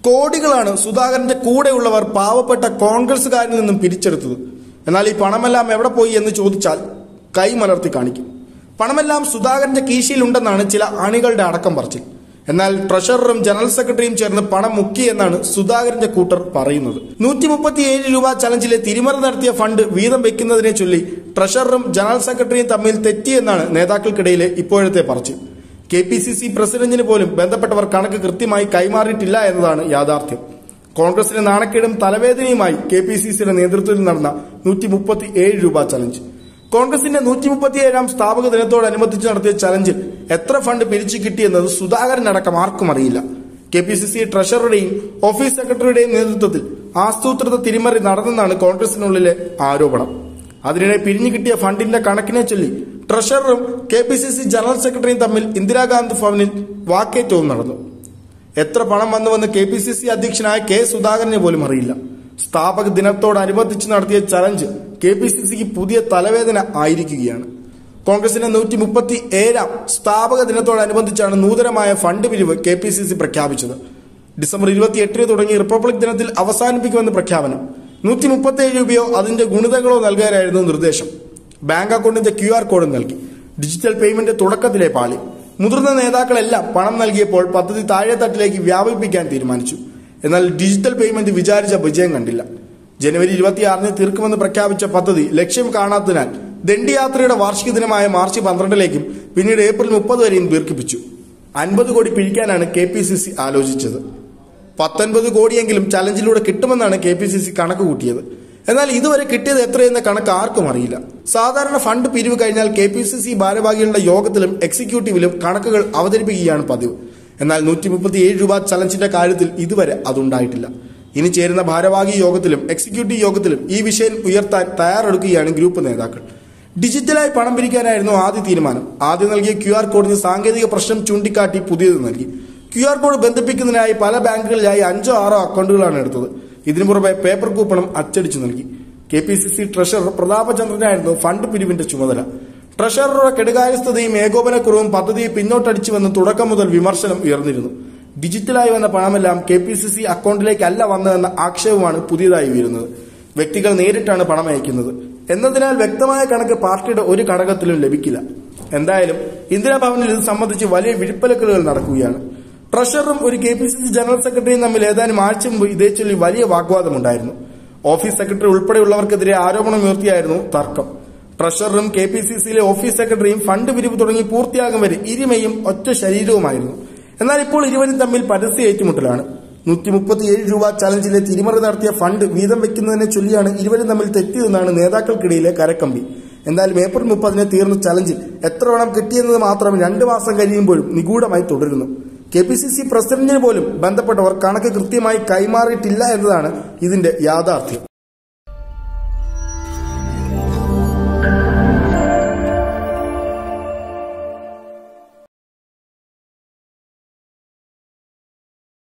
കോടികളാണ് സുധാകരന്റെ കൂടെയുള്ളവർ പാവപ്പെട്ട കോൺഗ്രസുകാരിൽ നിന്നും പിരിച്ചെടുത്തത് എന്നാൽ ഈ പണമെല്ലാം എവിടെ പോയി എന്ന് ചോദിച്ചാൽ കൈമലർത്തി കാണിക്കും പണമെല്ലാം സുധാകരന്റെ കീശയിലുണ്ടെന്നാണ് ചില അണികളുടെ അടക്കം പറച്ചിൽ എന്നാൽ ട്രഷററും ജനറൽ സെക്രട്ടറിയും ചേർന്ന് പണം മുക്കിയെന്നാണ് സുധാകരന്റെ കൂട്ടർ പറയുന്നത് നൂറ്റി മുപ്പത്തിയേഴ് രൂപ ചലഞ്ചിലെ തിരിമറി നടത്തിയ ഫണ്ട് വീതം വെക്കുന്നതിനെ ചൊല്ലി ട്രഷററും ജനറൽ സെക്രട്ടറിയും തമ്മിൽ തെറ്റിയെന്നാണ് നേതാക്കൾക്കിടയിലെ ഇപ്പോഴത്തെ പറച്ചിൽ കെ പി സി സി പ്രസിഡന്റിന് പോലും ബന്ധപ്പെട്ടവർ കണക്ക് കൃത്യമായി കൈമാറിയിട്ടില്ല എന്നതാണ് യാഥാർത്ഥ്യം കോൺഗ്രസിന് നാണക്കേടും തലവേദനയുമായി കെ പി സി സിയുടെ നേതൃത്വത്തിൽ നടന്ന നൂറ്റി മുപ്പത്തി ഏഴ് രൂപ ചലഞ്ച് കോൺഗ്രസിന്റെ നൂറ്റി മുപ്പത്തിയേഴാം സ്ഥാപക ദിനത്തോടനുബന്ധിച്ച് നടത്തിയ ചലഞ്ചിൽ എത്ര ഫണ്ട് പിരിച്ചു കിട്ടിയെന്നത് സുധാകരനടക്കം ആർക്കും അറിയില്ല കെ പി സി സി ട്രഷററുടെയും ഓഫീസ് സെക്രട്ടറിയുടെയും നേതൃത്വത്തിൽ ആസൂത്രിത തിരിമറി നടന്നെന്നാണ് കോൺഗ്രസിനുള്ളിലെ ആരോപണം അതിനിടെ പിരിഞ്ഞു കിട്ടിയ ഫണ്ടിന്റെ കണക്കിനെ ചൊല്ലി ട്രഷററും K P C C general സെക്രട്ടറിയും തമ്മിൽ ഇന്ദിരാഗാന്ധി ഭവനിൽ വാക്കേറ്റവും നടന്നു എത്ര പണം വന്നുവെന്ന് കെ പി സി സി അധ്യക്ഷനായ കെ സുധാകരനെ പോലും അറിയില്ല സ്ഥാപക ദിനത്തോടനുബന്ധിച്ച് നടത്തിയ ചലഞ്ച് കെ പി സി സിക്ക് പുതിയ തലവേദന ആയിരിക്കുകയാണ് കോൺഗ്രസിന്റെ നൂറ്റി മുപ്പത്തി ഏഴാം സ്ഥാപക ദിനത്തോടനുബന്ധിച്ചാണ് നൂതനമായ ഫണ്ട് പിരിവ് കെ പി സി സി പ്രഖ്യാപിച്ചത് ഡിസംബർ ഇരുപത്തിയെട്ടിന് തുടങ്ങി റിപ്പബ്ലിക് ദിനത്തിൽ അവസാനിപ്പിക്കുമെന്ന് പ്രഖ്യാപനം നൂറ്റി മുപ്പത്തിയേഴ് രൂപയോ അതിന്റെ ഗുണിതങ്ങളോ നൽകാനായിരുന്നു നിർദ്ദേശം ബാങ്ക് അക്കൗണ്ടിന്റെ ക്യു ആർ കോഡും നൽകി ഡിജിറ്റൽ പേയ്മെന്റ് തുടക്കത്തിലെ പാളി മുതിർന്ന നേതാക്കളെല്ലാം പണം നൽകിയപ്പോൾ പദ്ധതി താഴെത്തട്ടിലേക്ക് വ്യാപിപ്പിക്കാൻ തീരുമാനിച്ചു എന്നാൽ ഡിജിറ്റൽ പേയ്മെന്റ് വിചാരിച്ച വിജയം കണ്ടില്ല ജനുവരി ഇരുപത്തിയാറിന് തീർക്കുമെന്ന് പ്രഖ്യാപിച്ച പദ്ധതി ലക്ഷ്യം കാണാത്തതിനാൽ ദണ്ഡിയാത്രയുടെ വാർഷിക ദിനമായ മാർച്ച് പന്ത്രണ്ടിലേക്കും പിന്നീട് ഏപ്രിൽ മുപ്പത് വരെയും ദീർഘിപ്പിച്ചു അൻപത് കോടി പിഴിക്കാനാണ് കെ പി സി സി ആലോചിച്ചത് പത്തൊൻപത് കോടിയെങ്കിലും ചലഞ്ചിലൂടെ കിട്ടുമെന്നാണ് കെ പി സി സി കണക്ക് കൂട്ടിയത് എന്നാൽ ഇതുവരെ കിട്ടിയത് എത്രയെന്ന കണക്ക് ആർക്കും അറിയില്ല സാധാരണ ഫണ്ട് പിരിവ് കഴിഞ്ഞാൽ കെ പി സി സി ഭാരവാഹികളുടെ യോഗത്തിലും എക്സിക്യൂട്ടീവിലും കണക്കുകൾ അവതരിപ്പിക്കുകയാണ് പതിവ് എന്നാൽ നൂറ്റി മുപ്പത്തി ഏഴ് രൂപ ചലഞ്ചിന്റെ കാര്യത്തിൽ ഇതുവരെ അതുണ്ടായിട്ടില്ല ഇനി ചേരുന്ന ഭാരവാഹി യോഗത്തിലും എക്സിക്യൂട്ടീവ് യോഗത്തിലും ഈ വിഷയം ഉയർത്താൻ തയ്യാറെടുക്കുകയാണ് ഗ്രൂപ്പ് നേതാക്കൾ ഡിജിറ്റലായി പണം പിരിക്കാനായിരുന്നു ആദ്യ തീരുമാനം ആദ്യം നൽകിയ ക്യു ആർ കോഡിന് സാങ്കേതിക പ്രശ്നം ചൂണ്ടിക്കാട്ടി പുതിയത് നൽകി ക്യു ആർ കോഡ് ബന്ധിപ്പിക്കുന്നതിനായി പല ബാങ്കുകളിലായി അഞ്ചോ ആറോ അക്കൗണ്ടുകളാണ് എടുത്തത് ഇതിനു പുറമെ പേപ്പർ കൂപ്പണും അച്ചടിച്ചു നൽകി K P C C treasurer പ്രതാപചന്ദ്രനായിരുന്നു ഫണ്ട് പിരിവിന്റെ ചുമതല ട്രഷററുടെ കെടുകാര്യസ്ഥതയും ഏകോപനക്കുറവും പദ്ധതിയെ പിന്നോട്ടടിച്ചുവെന്ന് തുടക്കം മുതൽ വിമർശനം ഉയർന്നിരുന്നു ഡിജിറ്റലായി വന്ന പണമെല്ലാം കെ പി സി സി അക്കൗണ്ടിലേക്കല്ല വന്നതെന്ന ആക്ഷേപമാണ് പുതിയതായി ഉയരുന്നത് വ്യക്തികൾ നേരിട്ടാണ് പണം അയക്കുന്നത് എന്നതിനാൽ വ്യക്തമായ കണക്ക് പാർട്ടിയുടെ ഒരു ഘടകത്തിലും ലഭിക്കില്ല എന്തായാലും ഇന്ദിരാഭവനിൽ ഇത് സംബന്ധിച്ച് വലിയ വിഴുപ്പലക്കലുകൾ നടക്കുകയാണ് ട്രഷററും ഒരു K P C C general സെക്രട്ടറിയും തമ്മിൽ ഏതാനും ആഴ്ച മുമ്പ് ഇതേ ചൊല്ലി വലിയ വാഗ്വാദമുണ്ടായിരുന്നു ഓഫീസ് സെക്രട്ടറി ഉൾപ്പെടെയുള്ളവർക്കെതിരെ ആരോപണമുയർത്തിയായിരുന്നു തർക്കം ട്രഷററും കെ പി സി സിയിലെ ഓഫീസ് സെക്രട്ടറിയും ഫണ്ട് പിരിവ് തുടങ്ങി പൂർത്തിയാകും വരെ ഇരുമയും ഒറ്റ ശരീരവുമായിരുന്നു എന്നാൽ ഇപ്പോൾ ഇരുവരും തമ്മിൽ പരസ്യ ഏറ്റുമുട്ടലാണ് നൂറ്റി മുപ്പത്തിയേഴ് രൂപ ചലഞ്ചിലെ തിരിമറി നടത്തിയ ഫണ്ട് വീതം വെക്കുന്നതിനെ ചൊല്ലിയാണ് ഇരുവരും തമ്മിൽ തെറ്റിയതെന്നാണ് നേതാക്കൾക്കിടയിലെ കരക്കമ്പി എന്തായാലും ഏപ്രിൽ മുപ്പതിന് തീർന്ന ചലഞ്ചിൽ എത്ര പണം കിട്ടിയെന്നത് മാത്രം രണ്ടു മാസം കഴിയുമ്പോഴും നിഗൂഢമായി തുടരുന്നു കെ പി സി സി പ്രസിഡന്റിന് പോലും ബന്ധപ്പെട്ടവർ കണക്ക് കൃത്യമായി കൈമാറിയിട്ടില്ല എന്നതാണ് ഇതിന്റെ യാഥാർത്ഥ്യം